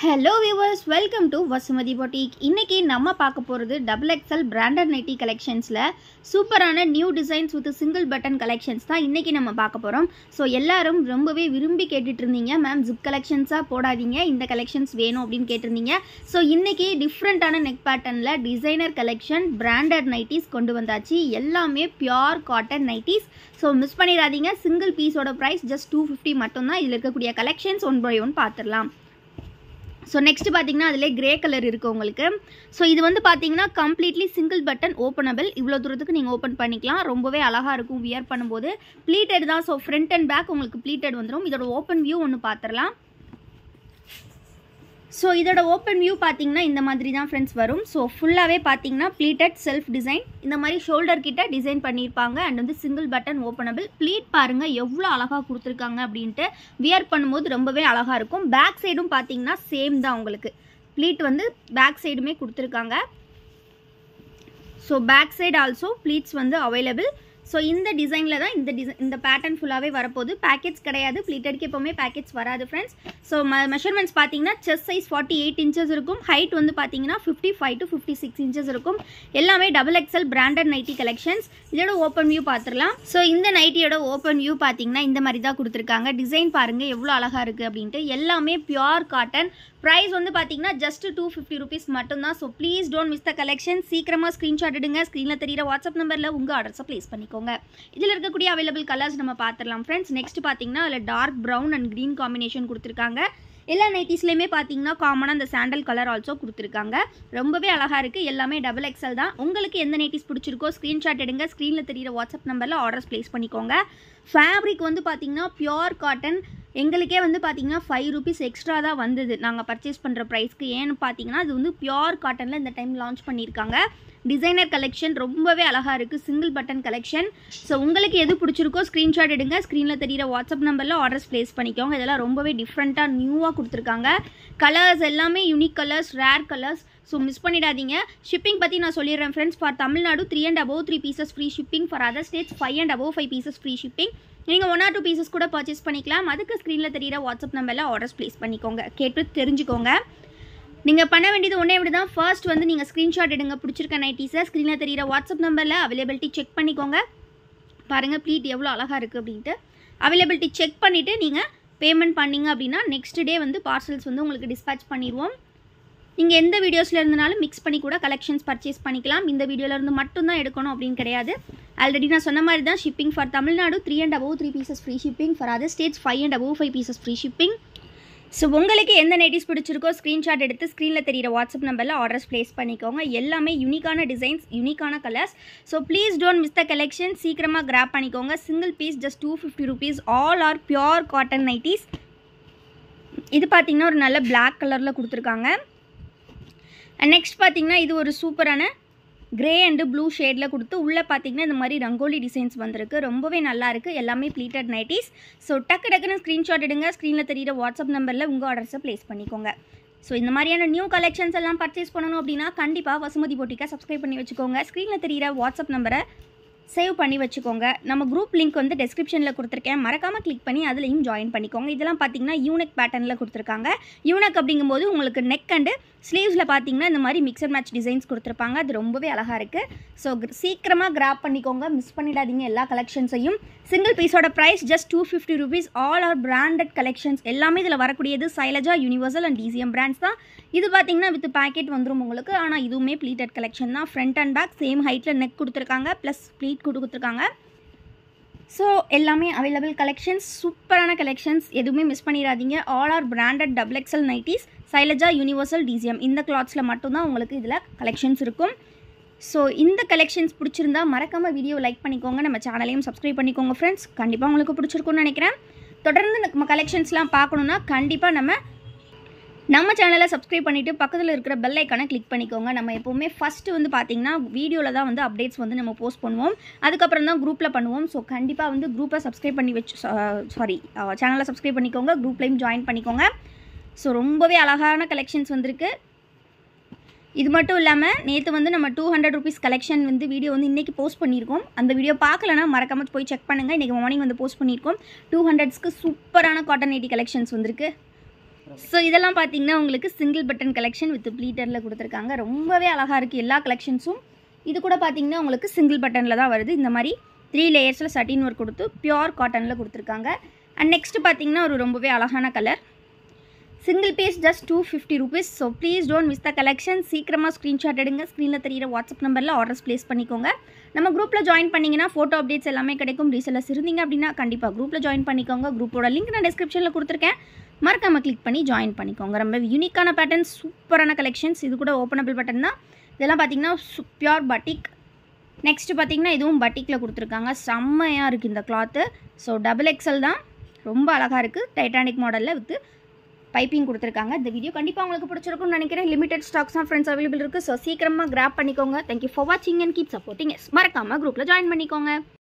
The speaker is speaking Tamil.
hello viewers welcome to Vasumathi boutique இன்னைக்கு நம்ம பார்க்க போகிறது டபுள் எக்ஸல் பிராண்டட் நைட்டி கலெக்ஷன்ஸில் சூப்பரான new designs with single button collections தான் இன்னைக்கு நம்ம பார்க்க போகிறோம் ஸோ எல்லாரும் ரொம்பவே விரும்பி கேட்டுட்டு இருந்தீங்க மேம் ஜிப் கலெக்ஷன்ஸாக போடாதீங்க இந்த கலெக்ஷன்ஸ் வேணும் அப்படின்னு கேட்டிருந்தீங்க ஸோ இன்னைக்கு டிஃப்ரெண்ட்டான நெக் பேட்டர்னில் டிசைனர் கலெக்ஷன் பிராண்டட் நைட்டிஸ் கொண்டு வந்தாச்சு எல்லாமே pure cotton nighties so miss பண்ணிடாதீங்க சிங்கிள் பீஸோட ப்ரைஸ் ஜஸ்ட் டூ ஃபிஃப்டி மட்டும்தான் இதில் இருக்கக்கூடிய கலெக்ஷன்ஸ் ஒன் பை ஒன் பார்த்துடலாம் ஸோ நெக்ஸ்ட் பார்த்தீங்கன்னா அதிலே கிரே கலர் இருக்குது உங்களுக்கு ஸோ இது வந்து பார்த்தீங்கன்னா கம்ப்ளீட்லி சிங்கிள் பட்டன் ஓப்பனபிள் இவ்வளோ தூரத்துக்கு நீங்கள் ஓப்பன் பண்ணிக்கலாம் ரொம்பவே அழகாக இருக்கும் வியர் பண்ணும்போது ப்ளீட்டட் தான் ஸோ ஃப்ரண்ட் அண்ட் பேக் உங்களுக்கு ப்ளீட்டட் வந்துடும் இதோட ஓப்பன் வியூ ஒன்று பார்த்துடலாம் ஸோ இதோட ஓப்பன் வியூ பார்த்தீங்கன்னா இந்த மாதிரி தான் ஃப்ரெண்ட்ஸ் வரும் ஸோ ஃபுல்லாகவே பார்த்தீங்கன்னா ப்ளீட்டட் செல்ஃப் டிசைன் இந்த மாதிரி ஷோல்டர் கிட்ட டிசைன் பண்ணியிருப்பாங்க அண்ட் வந்து சிங்கிள் பட்டன் ஓப்பனபிள் ப்ளீட் பாருங்கள் எவ்வளோ அழகாக கொடுத்துருக்காங்க அப்படின்ட்டு வியர் பண்ணும்போது ரொம்பவே அழகாக இருக்கும் பேக் சைடும் பார்த்தீங்கன்னா சேம் தான் உங்களுக்கு ப்ளீட் வந்து பேக் சைடுமே கொடுத்துருக்காங்க so back side also pleats வந்து அவைலபிள் ஸோ இந்த டிசைனில் தான் இந்த டிசைன் இந்த பேட்டர்ன் ஃபுல்லாகவே வரப்போகுது பேக்கெட்ஸ் கிடையாது ப்ளீட்டட்க்கு எப்போவுமே பேக்கெட்ஸ் வராது ஃப்ரெண்ட்ஸ் ஸோ ம மெஷர்மெண்ட்ஸ் பார்த்தீங்கன்னா chest size forty eight inches இருக்கும் ஹைட் வந்து பார்த்தீங்கன்னா fifty five to fifty six inches இருக்கும் எல்லாமே double XL branded nighty collections இதோட ஓப்பன் வியூ பார்த்துடலாம் ஸோ இந்த நைட்டியோட ஓப்பன் வியூ பார்த்தீங்கன்னா இந்த மாதிரி தான் கொடுத்துருக்காங்க டிசைன் பாருங்கள் எவ்வளோ அழகாக இருக்குது அப்படின்ட்டு எல்லாமே பியோர் காட்டன் ப்ரைஸ் வந்து பார்த்தீங்கன்னா ஜஸ்ட் டூ ஃபிஃப்டி ருபீஸ் மட்டும்தான் so please don't miss the collection சீக்கிரமாக ஸ்க்ரீன்ஷாட் எடுங்க ஸ்க்ரீனில் தெரியிற வாட்ஸ்அப் நம்பரில் உங்கள் ஆர்டர்ஸை ப்ளேஸ் பண்ணிக்கோங்க இதில் இருக்கக்கூடிய அவைலபிள் கலர்ஸ் நம்ம பார்த்துடலாம் ஃப்ரெண்ட்ஸ் நெக்ஸ்ட் பார்த்தீங்கன்னா அதில் dark brown and green combination கொடுத்துருக்காங்க எல்லா நைட்டிஸ்லேயுமே பார்த்தீங்கன்னா காமனாக அந்த சாண்டல் கலர் ஆல்சோ கொடுத்துருக்காங்க ரொம்பவே அழகாக இருக்குது எல்லாமே டபுள் எக்ஸல் தான் உங்களுக்கு எந்த நைட்டிஸ் பிடிச்சிருக்கோ ஸ்க்ரீன்ஷாட் எடுங்க ஸ்க்ரீனில் தெரியிற வாட்ஸ்அப் நம்பரில் ஆர்டர்ஸ் ப்ளேஸ் பண்ணிக்கோங்க ஃபேப்ரிக் வந்து பார்த்தீங்கன்னா பியோர் காட்டன் எங்களுக்கே வந்து பார்த்தீங்கன்னா ஃபைவ் ருபீஸ் எக்ஸ்ட்ரா தான் வந்தது நாங்கள் பர்ச்சேஸ் பண்ணுற ப்ரைஸ்க்கு ஏன்னு பார்த்தீங்கன்னா அது வந்து பியோர் காட்டனில் இந்த டைம் லான்ச் பண்ணியிருக்காங்க டிசைனர் கலெக்ஷன் ரொம்பவே அழகாக இருக்குது சிங்கிள் பட்டன் கலெக்ஷன் ஸோ உங்களுக்கு எது பிடிச்சிருக்கோ ஸ்க்ரீன்ஷாட் எடுங்க ஸ்க்ரீனில் தெரியிற வாட்ஸ்அப் நம்பரில் ஆர்டர்ஸ் ப்ளேஸ் பண்ணிக்கோங்க இதெல்லாம் ரொம்பவே டிஃப்ரெண்ட்டாக நியூவாக கொடுத்துருக்காங்க கலர்ஸ் எல்லாமே unique colours rare colours so miss பண்ணிடாதீங்க ஷிப்பிங் பற்றி நான் சொல்லிடுறேன் friends for Tamil Nadu three and above three pieces free shipping for other states five and above five pieces free shipping நீங்கள் ஒன் ஆர் டூ பீசஸ் கூட பர்ச்சேஸ் பண்ணிக்கலாம் அதுக்கு ஸ்க்ரீனில் தெரியிற வாட்ஸ்அப் நம்பரில் ஆர்டர்ஸ் ப்ளேஸ் பண்ணிக்கோங்க கேட்டு தெரிஞ்சுக்கோங்க நீங்கள் பண்ண வேண்டியது ஒன்றே விட தான் ஃபர்ஸ்ட் வந்து நீங்கள் ஸ்க்ரீன்ஷாட் எடுங்க பிடிச்சிருக்க நைட்டிஸை ஸ்க்ரீனில் தெரியிற வாட்ஸ்அப் நம்பரில் அவைலபிலிட்டி செக் பண்ணிக்கோங்க பாருங்கள் ப்ளீட் எவ்வளோ அழகாக இருக்குது அப்படின்ட்டு அவைலபிலிட்டி செக் பண்ணிவிட்டு நீங்கள் பேமெண்ட் பண்ணிங்க அப்படின்னா நெக்ஸ்ட் டே வந்து பார்சல்ஸ் வந்து உங்களுக்கு டிஸ்பேச் பண்ணிடுவோம் நீங்கள் எந்த வீடியோஸில் இருந்தனாலும் மிக்ஸ் பண்ணி கூட கலெக்ஷன்ஸ் பர்ச்சேஸ் பண்ணிக்கலாம் இந்த வீடியோலேருந்து மட்டும்தான் எடுக்கணும் அப்படின்னு கிடையாது ஆல்ரெடி நான் சொன்ன மாதிரி தான் shipping for Tamil Nadu three and above three pieces free shipping for other states five and above five pieces free shipping so உங்களுக்கு எந்த நைட்டிஸ் பிடிச்சிருக்கோ ஸ்க்ரீன்ஷாட் எடுத்து ஸ்க்ரீனில் தெரியிற வாட்ஸ்அப் நம்பரில் ஆர்டர்ஸ் ப்ளேஸ் பண்ணிக்கோங்க எல்லாமே யூனிக்கான டிசைன்ஸ் யூனிக்கான colours so please don't miss the collection சீக்கிரமாக கிராப் பண்ணிக்கோங்க single piece just two fifty rupees all are pure cotton nighties இது பார்த்திங்கன்னா ஒரு நல்ல பிளாக் கலரில் கொடுத்துருக்காங்க நெக்ஸ்ட் பார்த்தீங்கன்னா இது ஒரு சூப்பரான கிரே அண்டு ப்ளூ ஷேடில் கொடுத்து உள்ளே பார்த்தீங்கன்னா இந்த மாதிரி ரங்கோலி டிசைன்ஸ் வந்திருக்கு ரொம்பவே நல்லா இருக்குது எல்லாமே ப்ளீட்டட் நைட்டிஸ் ஸோ டக்கு டக்குன்னு ஸ்க்ரீன்ஷாட் எடுங்க ஸ்க்ரீனில் தெரியிற வாட்ஸ்அப் நம்பரில் உங்கள் ஆர்டர்ஸை ப்ளேஸ் பண்ணிக்கோங்க ஸோ இந்த மாதிரியான நியூ கலெக்ஷன்ஸ் எல்லாம் பர்ச்சேஸ் பண்ணணும் அப்படின்னா கண்டிப்பாக வசுமதி போட்டிக்கா சப்ஸ்கிரைப் பண்ணி வச்சுக்கோங்க ஸ்க்ரீனில் தெரியிற வாட்ஸ்அப் நம்பரை சேவ் பண்ணி வச்சுக்கோங்க நம்ம குரூப் லிங்க் வந்து டெஸ்கிரிப்ஷனில் கொடுத்துருக்கேன் மறக்காமல் கிளிக் பண்ணி அதுலேயும் ஜாயின் பண்ணிக்கோங்க இதெல்லாம் பார்த்தீங்கன்னா யூனெக் பேட்டர்னில் கொடுத்துருக்காங்க யூனெக் அப்படிங்கும்போது உங்களுக்கு நெக் அண்டு ஸ்லீவ்ஸில் பார்த்தீங்கன்னா இந்த மாதிரி மிக்சர் மேட்ச் டிசைன்ஸ் கொடுத்துருப்பாங்க அது ரொம்பவே அழகாக இருக்குது ஸோ சீக்கிரமாக கிராப் பண்ணிக்கோங்க மிஸ் பண்ணிடாதீங்க எல்லா கலெக்ஷன்ஸையும் சிங்கிள் பீஸோட price just two fifty rupees all are branded collections எல்லாமே இதில் வரக்கூடியது Sailaja Universal and TCM brands தான் இது பார்த்தீங்கன்னா வித் பேக்கெட் வந்துடும் உங்களுக்கு ஆனால் இதுவுமே ப்ளீட்டட் கலெக்ஷன் தான் ஃப்ரண்ட் அண்ட் பேக் சேம் ஹைட்டில் நெக் கொடுத்துருக்காங்க ப்ளஸ் ப்ளீட் கொடுத்துருக்காங்க ஸோ எல்லாமே அவைலபிள் கலெக்ஷன்ஸ் சூப்பரான கலெக்ஷன்ஸ் எதுவுமே மிஸ் பண்ணிடாதீங்க all are branded double XL nighties Sailaja Universal TCM இந்த கிளாத்ஸில் மட்டும்தான் உங்களுக்கு இதில் கலெக்ஷன்ஸ் இருக்கும் ஸோ இந்த கலெக்ஷன்ஸ் பிடிச்சிருந்தா மறக்காமல் வீடியோ லைக் பண்ணிக்கோங்க நம்ம சேனலையும் சப்ஸ்கிரைப் பண்ணிக்கோங்க ஃப்ரெண்ட்ஸ் கண்டிப்பாக உங்களுக்கு பிடிச்சிருக்கும்னு நினைக்கிறேன் தொடர்ந்து நம்ம கலெக்ஷன்ஸ்லாம் பார்க்கணுன்னா கண்டிப்பாக நம்ம நம்ம சேனலை சப்ஸ்கிரைப் பண்ணிவிட்டு பக்கத்தில் இருக்கிற பெல் ஐக்கானை கிளிக் பண்ணிக்கோங்க நம்ம எப்போவுமே ஃபஸ்ட்டு வந்து பார்த்திங்கன்னா வீடியோவில் தான் வந்து அப்டேட்ஸ் வந்து நம்ம போஸ்ட் பண்ணுவோம் அதுக்கப்புறம் தான் குரூப்பில் பண்ணுவோம் ஸோ கண்டிப்பாக வந்து குரூப்பை சப்ஸ்கிரைப் பண்ணி வச்சு சாரி சேனலை சப்ஸ்கிரைப் பண்ணிக்கோங்க குரூப்லேயும் ஜாயின் பண்ணிக்கோங்க ஸோ ரொம்பவே அழகான கலெக்ஷன்ஸ் வந்திருக்கு இது மட்டும் இல்லாமல் நேற்று வந்து நம்ம டூ ஹண்ட்ரட் ருபீஸ் கலெக்ஷன் வந்து வீடியோ வந்து இன்றைக்கி போஸ்ட் பண்ணியிருக்கோம் அந்த வீடியோ பார்க்கலனா மறக்காம போய் செக் பண்ணுங்கள் இன்றைக்கி மார்னிங் வந்து போஸ்ட் பண்ணியிருக்கோம் டூ ஹண்ட்ரட்ஸ்க்கு சூப்பரான காட்டன் நைட்டி கலெக்ஷன்ஸ் வந்திருக்கு ஸோ இதெல்லாம் பார்த்தீங்கன்னா உங்களுக்கு சிங்கிள் பட்டன் கலெக்ஷன் வித் ப்ளீட்டரில் கொடுத்துருக்காங்க ரொம்பவே அழகாக இருக்குது எல்லா கலெக்ஷன்ஸும் இது கூட பார்த்தீங்கன்னா உங்களுக்கு சிங்கிள் பட்டனில் தான் வருது இந்த மாதிரி த்ரீ லேயர்ஸில் சட்டின் ஒர்க் கொடுத்து பியோர் காட்டனில் கொடுத்துருக்காங்க அண்ட் நெக்ஸ்ட் பார்த்தீங்கன்னா ஒரு ரொம்பவே அழகான colour single piece just two fifty rupees so please don't miss the collection சீக்கிரமாக ஸ்க்ரீன்ஷாட் எடுங்க ஸ்க்ரீனில் தெரியிற வாட்ஸ்அப் நம்பரில் ஆர்டர்ஸ் ப்ளேஸ் பண்ணிக்கோங்க நம்ம குரூப்பில் ஜாயின் பண்ணிங்கன்னா ஃபோட்டோ அப்டேட்ஸ் எல்லாமே கிடைக்கும் ரீசெல்லர்ஸ் இருந்தீங்க அப்படின்னா கண்டிப்பாக குரூப்பில் ஜாயின் பண்ணிக்கோங்க குரூப்போட லிங்க் நான் டிஸ்கிரிப்ஷனில் கொடுத்துருக்கேன் மறக்காமல் கிளிக் பண்ணி ஜாயின் பண்ணிக்கோங்க ரொம்ப யூனிக்கான பேட்டர்ன்ஸ் சூப்பரான கலெக்ஷன்ஸ் இது கூட ஓப்பனபிள் பட்டன் தான் இதெல்லாம் பார்த்தீங்கன்னா பியோர் பட்டிக் நெக்ஸ்ட் பார்த்தீங்கன்னா இதுவும் பட்டிக்கில் கொடுத்துருக்காங்க செம்மையாக இருக்குது இந்த கிளாத்து ஸோ டபுள் எக்ஸல் தான் ரொம்ப அழகாக இருக்குது டைட்டானிக் மாடலில் வித் பைப்பிங் கொடுத்துருக்காங்க இந்த வீடியோ கண்டிப்பாக உங்களுக்கு பிடிச்சிருக்கும்னு நினைக்கிறேன் லிமிடெட் ஸ்டாக்ஸ் தான் ஃப்ரெண்ட்ஸ் அவைலபிள் இருக்குது ஸோ சீக்கிரமாக கிராப் பண்ணிக்கோங்க தேங்க்யூ ஃபார் வாட்சிங் அண்ட் கீப் சப்போர்ட்டிங் எஸ் மறக்காமல் குரூப்பில் ஜாயின் பண்ணிக்கோங்க